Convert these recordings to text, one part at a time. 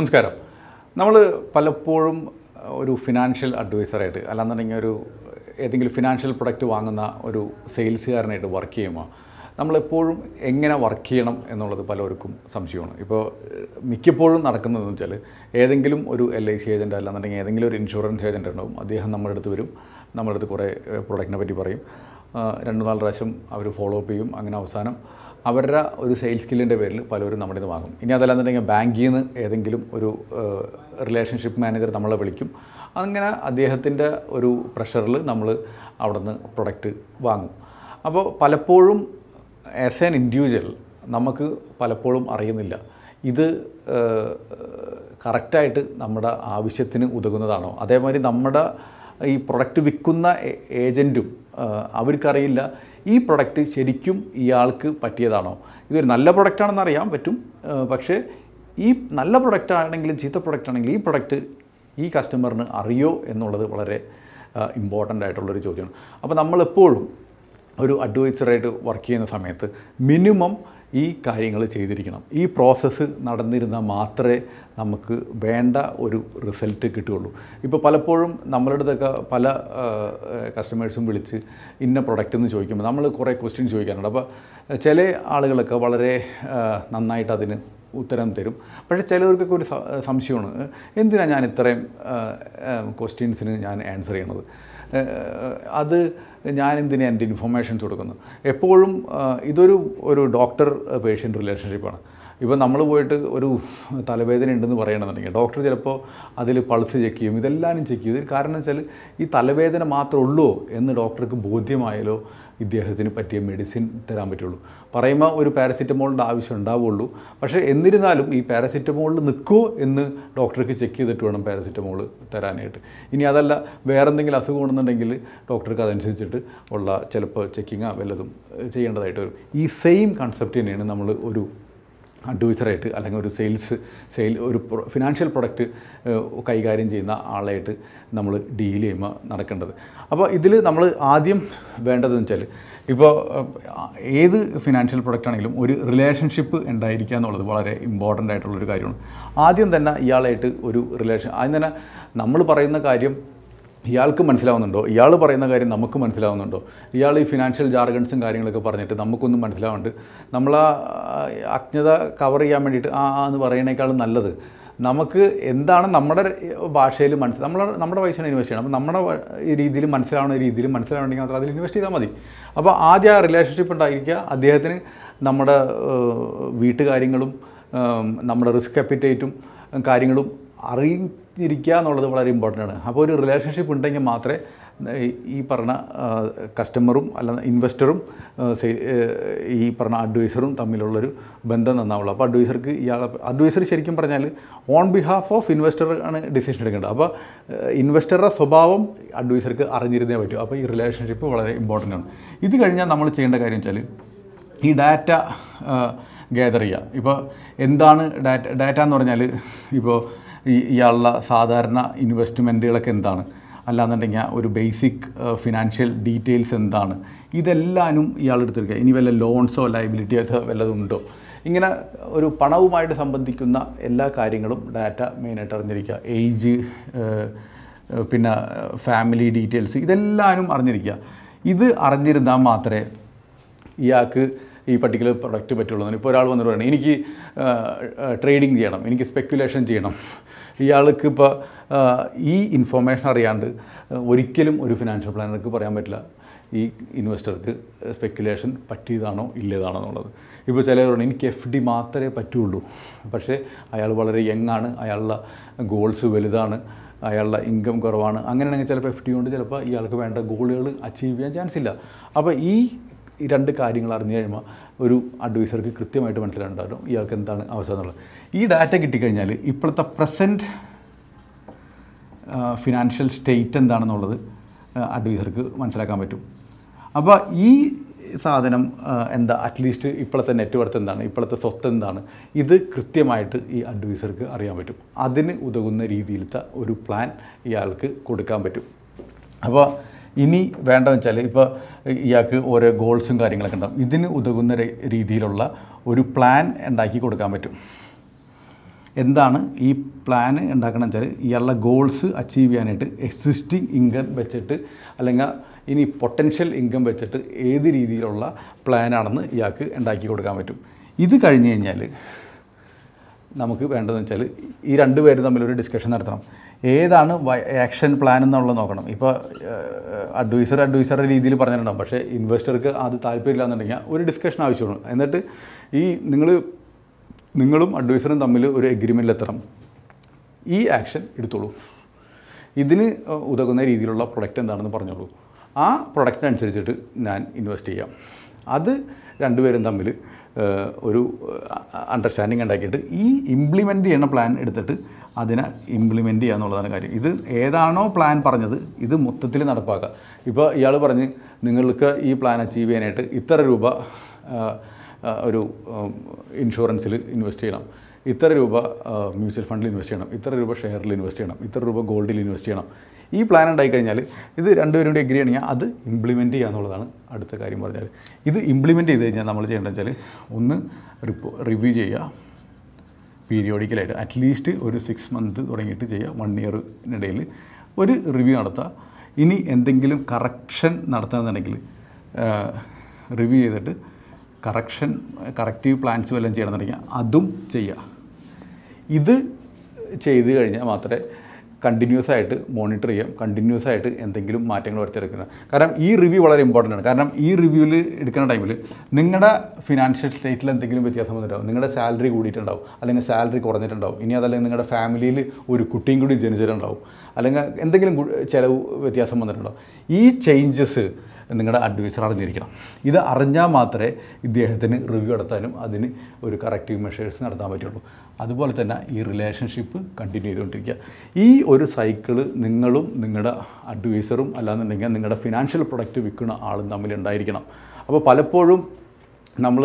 നമസ്കാരം നമ്മൾ പലപ്പോഴും ഒരു ഫിനാൻഷ്യൽ അഡ്വൈസറായിട്ട് അല്ലാന്നുണ്ടെങ്കിൽ ഒരു ഏതെങ്കിലും ഫിനാൻഷ്യൽ പ്രൊഡക്റ്റ് വാങ്ങുന്ന ഒരു സെയിൽസുകാരനായിട്ട് വർക്ക് ചെയ്യുമ്പോൾ നമ്മളെപ്പോഴും എങ്ങനെ വർക്ക് ചെയ്യണം എന്നുള്ളത് പലർക്കും സംശയമാണ് ഇപ്പോൾ ഏഹ്, മിക്കപ്പോഴും നടക്കുന്നതെന്ന് വെച്ചാൽ ഏതെങ്കിലും ഒരു എൽ ഐ സി ഏജൻറ്റ് അല്ലാന്നുണ്ടെങ്കിൽ ഏതെങ്കിലും ഒരു ഇൻഷുറൻസ് ഏജൻറ്റ് ഉണ്ടാവും അദ്ദേഹം നമ്മുടെ അടുത്ത് വരും നമ്മുടെ അടുത്ത് കുറേ പ്രൊഡക്റ്റിനെ പറ്റി പറയും ആ, രണ്ട് നാല് പ്രാവശ്യം അവർ ഫോളോ അപ്പ് ചെയ്യും അങ്ങനെ അവസാനം അവരുടെ ഒരു സെയിൽസ് സ്കില്ലിൻ്റെ പേരിൽ പലരും നമ്മുടെ ഇത് വാങ്ങും ഇനി അതല്ലാന്നുണ്ടെങ്കിൽ ബാങ്കിൽ നിന്ന് ഏതെങ്കിലും ഒരു റിലേഷൻഷിപ്പ് മാനേജർ നമ്മളെ വിളിക്കും അങ്ങനെ അദ്ദേഹത്തിൻ്റെ ഒരു പ്രഷറിൽ നമ്മൾ അവിടെ നിന്ന് പ്രൊഡക്റ്റ് വാങ്ങും അപ്പോൾ പലപ്പോഴും ആസ് ആൻ ഇൻഡിവിജ്വൽ നമുക്ക് പലപ്പോഴും അറിയുന്നില്ല ഇത് കറക്റ്റായിട്ട് നമ്മുടെ ആവശ്യത്തിന് ഉതകുന്നതാണോ അതേമാതിരി നമ്മുടെ ഈ പ്രൊഡക്റ്റ് വിൽക്കുന്ന ഏ- ഏജൻറ്റും ആ, അവർക്കറിയില്ല ഈ പ്രൊഡക്റ്റ് ശരിക്കും ഇയാൾക്ക് പറ്റിയതാണോ ഇതൊരു നല്ല പ്രൊഡക്റ്റാണെന്ന് അറിയാൻ പറ്റും ആ, പക്ഷേ ഈ നല്ല പ്രൊഡക്റ്റ് ആണെങ്കിലും ചീത്ത പ്രൊഡക്റ്റ് ആണെങ്കിലും ഈ പ്രൊഡക്റ്റ് ഈ കസ്റ്റമറിന് അറിയോ എന്നുള്ളത് വളരെ ഇമ്പോർട്ടൻ്റ് ആയിട്ടുള്ളൊരു ചോദ്യമാണ് അപ്പോൾ നമ്മളെപ്പോഴും ഒരു അഡ്വൈസറായിട്ട് വർക്ക് ചെയ്യുന്ന സമയത്ത് മിനിമം ഈ കാര്യങ്ങൾ ചെയ്തിരിക്കണം ഈ പ്രോസസ്സ് നടന്നിരുന്നാൽ മാത്രമേ നമുക്ക് വേണ്ട ഒരു റിസൾട്ട് കിട്ടുകയുള്ളൂ ഇപ്പോൾ പലപ്പോഴും നമ്മളുടെ അടുത്തൊക്കെ പല കസ്റ്റമേഴ്സും വിളിച്ച് ഇന്ന പ്രൊഡക്റ്റ് എന്ന് ചോദിക്കുമ്പോൾ നമ്മൾ കുറേ ക്വസ്റ്റ്യൻ ചോദിക്കാറുണ്ട് അപ്പോൾ ചില ആളുകളൊക്കെ വളരെ ആ, നന്നായിട്ട് അതിന് ഉത്തരം തരും പക്ഷേ ചിലവർക്കൊക്കെ ഒരു സ- സംശയമാണ് എന്തിനാണ് ഞാൻ ഇത്രയും ക്വസ്റ്റ്യൻസിന് ഞാൻ ആൻസർ ചെയ്യണത് ഏഹ് അത് ഞാൻ എന്തിനാ എൻ്റെ ഇൻഫർമേഷൻസ് കൊടുക്കുന്നു എപ്പോഴും ആഹ് ഇതൊരു ഒരു ഡോക്ടർ പേഷ്യൻ്റ് റിലേഷൻഷിപ്പാണ് ഇപ്പോൾ നമ്മൾ പോയിട്ട് ഒരു തലവേദന ഉണ്ടെന്ന് പറയണമെന്നുണ്ടെങ്കിൽ ഡോക്ടർ ചിലപ്പോൾ അതിൽ പൾസ് ചെക്ക് ചെയ്യും ഇതെല്ലാവരും ചെക്ക് ചെയ്യും ഇതിന് കാരണം വെച്ചാൽ ഈ തലവേദന മാത്രമേ ഉള്ളൂ എന്ന് ഡോക്ടർക്ക് ബോധ്യമായാലോ ഇദ്ദേഹത്തിന് പറ്റിയ മെഡിസിൻ തരാൻ പറ്റുള്ളൂ പറയുമ്പോൾ ഒരു പാരസിറ്റമോളിൻ്റെ ആവശ്യം ഉണ്ടാവുള്ളൂ പക്ഷേ എന്നിരുന്നാലും ഈ പാരസിറ്റമോളിൽ നിൽക്കുമോ എന്ന് ഡോക്ടർക്ക് ചെക്ക് ചെയ്തിട്ട് വേണം പാരസിറ്റമോൾ തരാനായിട്ട് ഇനി അതല്ല വേറെ എന്തെങ്കിലും അസുഖമാണെന്നുണ്ടെങ്കിൽ ഡോക്ടർക്ക് അതനുസരിച്ചിട്ട് ഉള്ള ചിലപ്പോൾ ചെക്കിങ്ങോ വല്ലതും ഏഹ് ചെയ്യേണ്ടതായിട്ട് വരും ഈ സെയിം കൺസെപ്റ്റ് തന്നെയാണ് നമ്മൾ ഒരു അഡ്വൈസറായിട്ട് അല്ലെങ്കിൽ ഒരു സെയിൽസ് സെയിൽ ഒരു ഫിനാൻഷ്യൽ പ്രൊഡക്റ്റ് കൈകാര്യം ചെയ്യുന്ന ആളായിട്ട് നമ്മൾ ഡീൽ ചെയ്യുമ്പോൾ നടക്കേണ്ടത് അപ്പോൾ ഇതിൽ നമ്മൾ ആദ്യം വേണ്ടതെന്ന് വെച്ചാൽ ഇപ്പോൾ ഏത് ഫിനാൻഷ്യൽ പ്രൊഡക്റ്റ് ആണെങ്കിലും ഒരു റിലേഷൻഷിപ്പ് ഉണ്ടായിരിക്കുക എന്നുള്ളത് വളരെ ഇമ്പോർട്ടൻ്റ് ആയിട്ടുള്ളൊരു കാര്യമാണ് ആദ്യം തന്നെ ഇയാളായിട്ട് ഒരു റിലേഷൻ ആദ്യം തന്നെ നമ്മൾ പറയുന്ന കാര്യം ഇയാൾക്ക് മനസ്സിലാവുന്നുണ്ടോ ഇയാൾ പറയുന്ന കാര്യം നമുക്ക് മനസ്സിലാവുന്നുണ്ടോ ഇയാൾ ഈ ഫിനാൻഷ്യൽ ജാർഗൺസും കാര്യങ്ങളൊക്കെ പറഞ്ഞിട്ട് നമുക്കൊന്നും മനസ്സിലാവുന്നുണ്ട് നമ്മൾ ആ അജ്ഞത കവർ ചെയ്യാൻ വേണ്ടിയിട്ട് ആ ആ എന്ന് പറയുന്നേക്കാളും നല്ലത് നമുക്ക് എന്താണ് നമ്മുടെ ഭാഷയിൽ മനസ്സിൽ നമ്മളെ നമ്മുടെ പൈസയാണ് ഇൻവെസ്റ്റ് ചെയ്യണം അപ്പോൾ നമ്മുടെ വ- ഈ രീതിയിൽ മനസ്സിലാവുന്ന രീതിയിൽ മനസ്സിലാവണമെങ്കിൽ മാത്രം അതിൽ ഇൻവെസ്റ്റ് ചെയ്താൽ മതി അപ്പോൾ ആദ്യം ആ റിലേഷൻഷിപ്പ് ഉണ്ടായിരിക്കുക അദ്ദേഹത്തിന് നമ്മുടെ ഏഹ്, വീട്ടുകാര്യങ്ങളും ഏഹ്, നമ്മുടെ റിസ്ക് അപ്പിറ്റേറ്റും കാര്യങ്ങളും അറിഞ്ഞിരിക്കുക എന്നുള്ളത് വളരെ ഇമ്പോർട്ടൻ്റ് ആണ് അപ്പോൾ ഒരു റിലേഷൻഷിപ്പ് ഉണ്ടെങ്കിൽ മാത്രമേ ഈ- ഈ പറഞ്ഞ കസ്റ്റമറും അല്ല ഇൻവെസ്റ്ററും ഈ പറഞ്ഞ അഡ്വൈസറും തമ്മിലുള്ളൊരു ബന്ധം നന്നാവുള്ളൂ അപ്പോൾ അഡ്വൈസർക്ക് ഇയാൾ അഡ്വൈസർ ശരിക്കും പറഞ്ഞാൽ ഓൺ ബിഹാഫ് ഓഫ് ഇൻവെസ്റ്റർ ആണ് ഡിസിഷൻ എടുക്കേണ്ടത് അപ്പോൾ ഇൻവെസ്റ്ററുടെ സ്വഭാവം അഡ്വൈസർക്ക് അറിഞ്ഞിരുന്നേ പറ്റൂ അപ്പോൾ ഈ റിലേഷൻഷിപ്പ് വളരെ ഇമ്പോർട്ടൻ്റ് ആണ് ഇത് കഴിഞ്ഞാൽ നമ്മൾ ചെയ്യേണ്ട കാര്യം വെച്ചാൽ ഈ ഡാറ്റ ഗ്യാദർ ചെയ്യുക ഇപ്പോൾ എന്താണ് ഡാറ്റ ഡാറ്റ എന്ന് പറഞ്ഞാൽ ഇപ്പോൾ ഈ ഇയാളുടെ സാധാരണ ഇൻവെസ്റ്റ്മെൻറ്റുകളൊക്കെ എന്താണ് അല്ലാന്നുണ്ടെങ്കിൽ ഒരു ബേസിക് ഫിനാൻഷ്യൽ ഡീറ്റെയിൽസ് എന്താണ് ഇതെല്ലാനും ഇയാൾ എടുത്തെടുക്കുക ഇനി വല്ല ലോൺസോ ലൈബിലിറ്റിയോ വല്ലതും ഉണ്ടോ ഇങ്ങനെ ഒരു പണവുമായിട്ട് സംബന്ധിക്കുന്ന എല്ലാ കാര്യങ്ങളും ഡാറ്റ മെയിനായിട്ട് അറിഞ്ഞിരിക്കുക ഏജ് പിന്നെ ഫാമിലി ഡീറ്റെയിൽസ് ഇതെല്ലാനും അറിഞ്ഞിരിക്കുക ഇത് അറിഞ്ഞിരുന്നാൽ മാത്രമേ ഇയാൾക്ക് ഈ പർട്ടിക്കുലർ പ്രൊഡക്റ്റ് പറ്റുള്ളൂ ഇപ്പോൾ ഒരാൾ വന്നിട്ട് പറയണം എനിക്ക് ട്രേഡിങ് ചെയ്യണം എനിക്ക് സ്പെക്കുലേഷൻ ചെയ്യണം ഇയാൾക്ക് ഇപ്പോൾ ഈ ഇൻഫർമേഷൻ അറിയാണ്ട് ആ, ഒരിക്കലും ഒരു ഫിനാൻഷ്യൽ പ്ലാനർക്ക് പറയാൻ പറ്റില്ല ഈ ഇൻവെസ്റ്റർക്ക് സ്പെക്കുലേഷൻ പറ്റിയതാണോ ഇല്ലതാണോ എന്നുള്ളത് ഇപ്പോൾ ചിലർ പറഞ്ഞു എനിക്ക് എഫ് ഡി മാത്രമേ പറ്റുള്ളൂ പക്ഷേ അയാൾ വളരെ യങ് ആണ് അയാളുടെ ഗോൾസ് വലുതാണ് അയാളുടെ ഇൻകം കുറവാണ് അങ്ങനെയാണെങ്കിൽ ചിലപ്പോൾ എഫ് ഡി കൊണ്ട് ചിലപ്പോൾ ഇയാൾക്ക് വേണ്ട ഗോളുകൾ അച്ചീവ് ചെയ്യാൻ ചാൻസ് ഇല്ല അപ്പോൾ ഈ ഈ രണ്ട് കാര്യങ്ങൾ അറിഞ്ഞു കഴിയുമ്പോൾ ഒരു അഡ്വൈസർക്ക് കൃത്യമായിട്ട് മനസ്സിലായിട്ടുണ്ടാകും ഇയാൾക്ക് എന്താണ് അവസ്ഥ എന്നുള്ളത് ഈ ഡാറ്റ കിട്ടിക്കഴിഞ്ഞാൽ ഇപ്പോഴത്തെ പ്രസൻറ്റ് ഫിനാൻഷ്യൽ സ്റ്റേറ്റ് എന്താണെന്നുള്ളത് അഡ്വൈസർക്ക് മനസ്സിലാക്കാൻ പറ്റും അപ്പോൾ ഈ സാധനം ആ, എന്താ അറ്റ്ലീസ്റ്റ് ഇപ്പോഴത്തെ നെറ്റ്വർത്ത് എന്താണ് ഇപ്പോഴത്തെ സ്വത്ത് എന്താണ് ഇത് കൃത്യമായിട്ട് ഈ അഡ്വൈസർക്ക് അറിയാൻ പറ്റും അതിന് ഉതകുന്ന രീതിയിലത്തെ ഒരു പ്ലാൻ ഇയാൾക്ക് കൊടുക്കാൻ പറ്റും അപ്പോൾ ഇനി വേണ്ടതെന്ന് വെച്ചാൽ ഇപ്പോൾ ഇയാൾക്ക് ഓരോ ഗോൾസും കാര്യങ്ങളൊക്കെ ഉണ്ടാവും ഇതിന് ഉതകുന്ന രെ- രീതിയിലുള്ള ഒരു പ്ലാൻ ഉണ്ടാക്കി കൊടുക്കാൻ പറ്റും എന്താണ് ഈ പ്ലാൻ ഉണ്ടാക്കണം വെച്ചാൽ ഇയാളുടെ ഗോൾസ് അച്ചീവ് ചെയ്യാനായിട്ട് എക്സിസ്റ്റിംഗ് ഇൻകം വെച്ചിട്ട് അല്ലെങ്കിൽ ഇനി പൊട്ടൻഷ്യൽ ഇൻകം വെച്ചിട്ട് ഏത് രീതിയിലുള്ള പ്ലാനാണെന്ന് ഇയാൾക്ക് ഉണ്ടാക്കി കൊടുക്കാൻ പറ്റും ഇത് കഴിഞ്ഞ് കഴിഞ്ഞാൽ നമുക്ക് വേണ്ടതെന്ന് വെച്ചാൽ ഈ രണ്ട് പേര് തമ്മിലൊരു ഡിസ്കഷൻ നടത്തണം ഏതാണ് ആക്ഷൻ പ്ലാൻ എന്നുള്ളത് നോക്കണം ഇപ്പോൾ അഡ്വൈസർ അഡ്വൈസറുടെ രീതിയിൽ പറഞ്ഞിട്ടുണ്ടാവും പക്ഷേ ഇൻവെസ്റ്റർക്ക് അത് താല്പര്യമില്ല എന്നുണ്ടെങ്കിൽ ഒരു ഡിസ്കഷൻ ആവശ്യമാണ് എന്നിട്ട് ഈ നിങ്ങൾ നിങ്ങളും അഡ്വൈസറും തമ്മിൽ ഒരു എഗ്രിമെൻറ്റിൽ എത്തണം ഈ ആക്ഷൻ എടുത്തോളൂ ഇതിന് ഉതകുന്ന രീതിയിലുള്ള പ്രൊഡക്റ്റ് എന്താണെന്ന് പറഞ്ഞോളൂ ആ പ്രൊഡക്റ്റിനനുസരിച്ചിട്ട് ഞാൻ ഇൻവെസ്റ്റ് ചെയ്യാം അത് രണ്ടുപേരും തമ്മിൽ ഏഹ്, ഒരു അണ്ടർസ്റ്റാൻഡിങ് ഉണ്ടാക്കിയിട്ട് ഈ ഇംപ്ലിമെൻ്റ് ചെയ്യണ പ്ലാൻ എടുത്തിട്ട് അതിനെ ഇംപ്ലിമെൻ്റ് ചെയ്യുക എന്നുള്ളതാണ് കാര്യം ഇത് ഏതാണോ പ്ലാൻ പറഞ്ഞത് ഇത് മൊത്തത്തിൽ നടപ്പാക്കുക ഇപ്പോൾ ഇയാൾ പറഞ്ഞ് നിങ്ങൾക്ക് ഈ പ്ലാൻ അച്ചീവ് ചെയ്യാനായിട്ട് ഇത്ര രൂപ ആ, ആ, ഒരു ഇൻഷുറൻസിൽ ഇൻവെസ്റ്റ് ചെയ്യണം ഇത്ര രൂപ മ്യൂച്വൽ ഫണ്ടിൽ ഇൻവെസ്റ്റ് ചെയ്യണം ഇത്ര രൂപ ഷെയറിൽ ഇൻവെസ്റ്റ് ചെയ്യണം ഇത്ര രൂപ ഗോൾഡിൽ ഇൻവെസ്റ്റ് ചെയ്യണം ഈ പ്ലാൻ ഉണ്ടായി കഴിഞ്ഞാൽ ഇത് രണ്ടുപേരും കൂടി എഗ്രി ചെയ്യണമെങ്കിൽ അത് ഇംപ്ലിമെൻറ്റ് ചെയ്യുക എന്നുള്ളതാണ് അടുത്ത കാര്യം പറഞ്ഞാൽ ഇത് ഇംപ്ലിമെൻറ്റ് ചെയ്ത് കഴിഞ്ഞാൽ നമ്മൾ ചെയ്യേണ്ടത് വെച്ചാൽ ഒന്ന് റിപ്പോ റിവ്യൂ ചെയ്യുക പീരിയോഡിക്കലായിട്ട് അറ്റ്ലീസ്റ്റ് ഒരു സിക്സ് മന്ത് തുടങ്ങിയിട്ട് ചെയ്യുക വൺ ഇയറിനിടയിൽ ഒരു റിവ്യൂ നടത്തുക ഇനി എന്തെങ്കിലും കറക്ഷൻ നടത്തുകയെന്നുണ്ടെങ്കിൽ റിവ്യൂ ചെയ്തിട്ട് കറക്ഷൻ കറക്റ്റീവ് പ്ലാൻസ് വല്ലതും ചെയ്യണമെന്നുണ്ടെങ്കിൽ അതും ചെയ്യുക ഇത് ചെയ്ത് കഴിഞ്ഞാൽ മാത്രമേ കണ്ടിന്യൂസ് ആയിട്ട് മോണിറ്റർ ചെയ്യാം കണ്ടിന്യൂസ് ആയിട്ട് എന്തെങ്കിലും മാറ്റങ്ങൾ വരുത്തിയെടുക്കണം കാരണം ഈ റിവ്യൂ വളരെ ഇമ്പോർട്ടൻ്റ് ആണ് കാരണം ഈ റിവ്യൂവിൽ എടുക്കുന്ന ടൈമിൽ നിങ്ങളുടെ ഫിനാൻഷ്യൽ സ്റ്റേറ്റിൽ എന്തെങ്കിലും വ്യത്യാസം വന്നിട്ടുണ്ടാവും നിങ്ങളുടെ സാലറി കൂടിയിട്ടുണ്ടാവും അല്ലെങ്കിൽ സാലറി കുറഞ്ഞിട്ടുണ്ടാവും ഇനി അതല്ലെങ്കിൽ നിങ്ങളുടെ ഫാമിലിയിൽ ഒരു കുട്ടിയും കൂടി ജനിച്ചിട്ടുണ്ടാവും അല്ലെങ്കിൽ എന്തെങ്കിലും കു- ചിലവ് വ്യത്യാസം വന്നിട്ടുണ്ടാവും ഈ ചേഞ്ചസ് നിങ്ങളുടെ അഡ്വൈസർ അറിഞ്ഞിരിക്കണം ഇത് അറിഞ്ഞാൽ മാത്രമേ ഇദ്ദേഹത്തിന് റിവ്യൂ നടത്താനും അതിന് ഒരു കറക്റ്റീവ് മെഷേഴ്സ് നടത്താൻ പറ്റുള്ളൂ അതുപോലെ തന്നെ ഈ റിലേഷൻഷിപ്പ് കണ്ടിന്യൂ ചെയ്തുകൊണ്ടിരിക്കുക ഈ ഒരു സൈക്കിള് നിങ്ങളും നിങ്ങളുടെ അഡ്വൈസറും അല്ലാന്നുണ്ടെങ്കിൽ നിങ്ങളുടെ ഫിനാൻഷ്യൽ പ്രൊഡക്റ്റ് വിൽക്കുന്ന ആളും തമ്മിൽ ഉണ്ടായിരിക്കണം അപ്പോൾ പലപ്പോഴും നമ്മൾ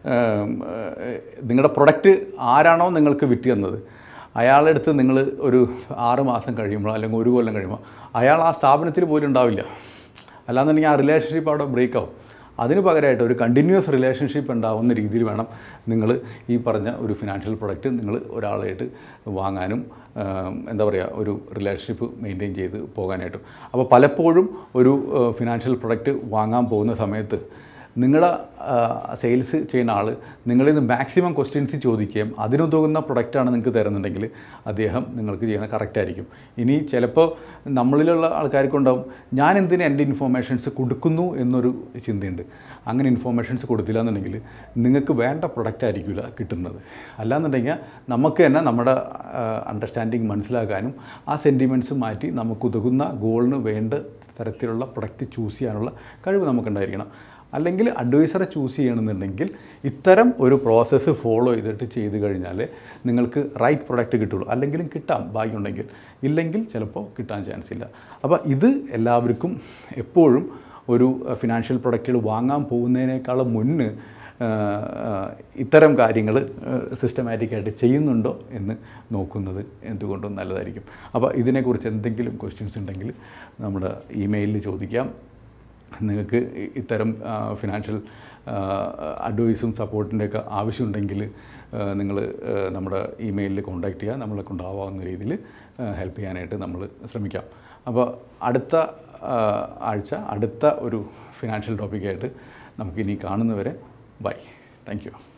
നിങ്ങളുടെ പ്രൊഡക്റ്റ് ആരാണോ നിങ്ങൾക്ക് വിറ്റ് തന്നത് അയാളുടെ അടുത്ത് നിങ്ങൾ ഒരു ആറ് മാസം കഴിയുമ്പോൾ അല്ലെങ്കിൽ ഒരു കൊല്ലം കഴിയുമ്പോൾ അയാൾ ആ സ്ഥാപനത്തിൽ പോലും ഉണ്ടാവില്ല അല്ലാന്നുണ്ടെങ്കിൽ ആ റിലേഷൻഷിപ്പ് അവിടെ ബ്രേക്ക് ആവും അതിന് പകരമായിട്ട് ഒരു കണ്ടിന്യൂസ് റിലേഷൻഷിപ്പ് ഉണ്ടാവുന്ന രീതിയിൽ വേണം നിങ്ങൾ ഈ പറഞ്ഞ ഒരു ഫിനാൻഷ്യൽ പ്രൊഡക്റ്റ് നിങ്ങൾ ഒരാളായിട്ട് വാങ്ങാനും ആം, എന്താ പറയുക ഒരു റിലേഷൻഷിപ്പ് മെയിൻറ്റെയിൻ ചെയ്ത് പോകാനായിട്ടും അപ്പോൾ പലപ്പോഴും ഒരു ഫിനാൻഷ്യൽ പ്രൊഡക്റ്റ് വാങ്ങാൻ പോകുന്ന സമയത്ത് നിങ്ങളുടെ സെയിൽസ് ചെയ്യുന്ന ആൾ നിങ്ങളിൽ നിന്ന് മാക്സിമം ക്വസ്റ്റ്യൻസ് ചോദിക്കുകയും അതിനുതകുന്ന പ്രൊഡക്റ്റാണ് നിങ്ങൾക്ക് തരുന്നുണ്ടെങ്കിൽ അദ്ദേഹം നിങ്ങൾക്ക് ചെയ്യുന്ന കറക്റ്റ് ആയിരിക്കും ഇനി ചിലപ്പോൾ നമ്മളിലുള്ള ആൾക്കാർക്കുണ്ടാവും ഞാൻ എന്തിന് എൻ്റെ ഇൻഫോർമേഷൻസ് കൊടുക്കുന്നു എന്നൊരു ചിന്തയുണ്ട് അങ്ങനെ ഇൻഫോർമേഷൻസ് കൊടുത്തില്ല എന്നുണ്ടെങ്കിൽ നിങ്ങൾക്ക് വേണ്ട പ്രൊഡക്റ്റ് ആയിരിക്കില്ല കിട്ടുന്നത് അല്ലാന്നുണ്ടെങ്കിൽ നമുക്ക് തന്നെ നമ്മുടെ അണ്ടർസ്റ്റാൻഡിങ് മനസ്സിലാക്കാനും ആ സെൻറ്റിമെൻറ്റ്സ് മാറ്റി നമുക്ക് ഉതകുന്ന ഗോളിന് വേണ്ട തരത്തിലുള്ള പ്രൊഡക്റ്റ് ചൂസ് ചെയ്യാനുള്ള കഴിവ് നമുക്കുണ്ടായിരിക്കണം അല്ലെങ്കിൽ അഡ്വൈസറെ ചൂസ് ചെയ്യണമെന്നുണ്ടെങ്കിൽ ഇത്തരം ഒരു പ്രോസസ്സ് ഫോളോ ചെയ്തിട്ട് ചെയ്ത് കഴിഞ്ഞാൽ നിങ്ങൾക്ക് റൈറ്റ് പ്രൊഡക്റ്റ് കിട്ടുള്ളൂ അല്ലെങ്കിലും കിട്ടാം ഭാഗ്യമുണ്ടെങ്കിൽ ഇല്ലെങ്കിൽ ചിലപ്പോൾ കിട്ടാൻ ചാൻസ് ഇല്ല അപ്പോൾ ഇത് എല്ലാവർക്കും എപ്പോഴും ഒരു ഫിനാൻഷ്യൽ പ്രൊഡക്റ്റുകൾ വാങ്ങാൻ പോകുന്നതിനേക്കാളും മുന്ന് ആ, ആ, ഇത്തരം കാര്യങ്ങൾ സിസ്റ്റമാറ്റിക്കായിട്ട് ചെയ്യുന്നുണ്ടോ എന്ന് നോക്കുന്നത് എന്തുകൊണ്ടും നല്ലതായിരിക്കും അപ്പോൾ ഇതിനെക്കുറിച്ച് എന്തെങ്കിലും ക്വസ്റ്റ്യൻസ് ഉണ്ടെങ്കിൽ നമ്മുടെ ഇമെയിലിൽ ചോദിക്കാം നിങ്ങൾക്ക് ഇ- ഇത്തരം ഫിനാൻഷ്യൽ അഡ്വൈസും സപ്പോർട്ടിൻ്റെയൊക്കെ ആവശ്യമുണ്ടെങ്കിൽ നിങ്ങൾ നമ്മുടെ ഇമെയിലിൽ കോൺടാക്റ്റ് ചെയ്യുക നമ്മളെ കൊണ്ടാവാവുന്ന രീതിയിൽ ഹെൽപ്പ് ചെയ്യാനായിട്ട് നമ്മൾ ശ്രമിക്കാം അപ്പോൾ അടുത്ത ആ, ആഴ്ച അടുത്ത ഒരു ഫിനാൻഷ്യൽ ടോപ്പിക്കായിട്ട് നമുക്കിനി കാണുന്നവരെ ബൈ താങ്ക് യു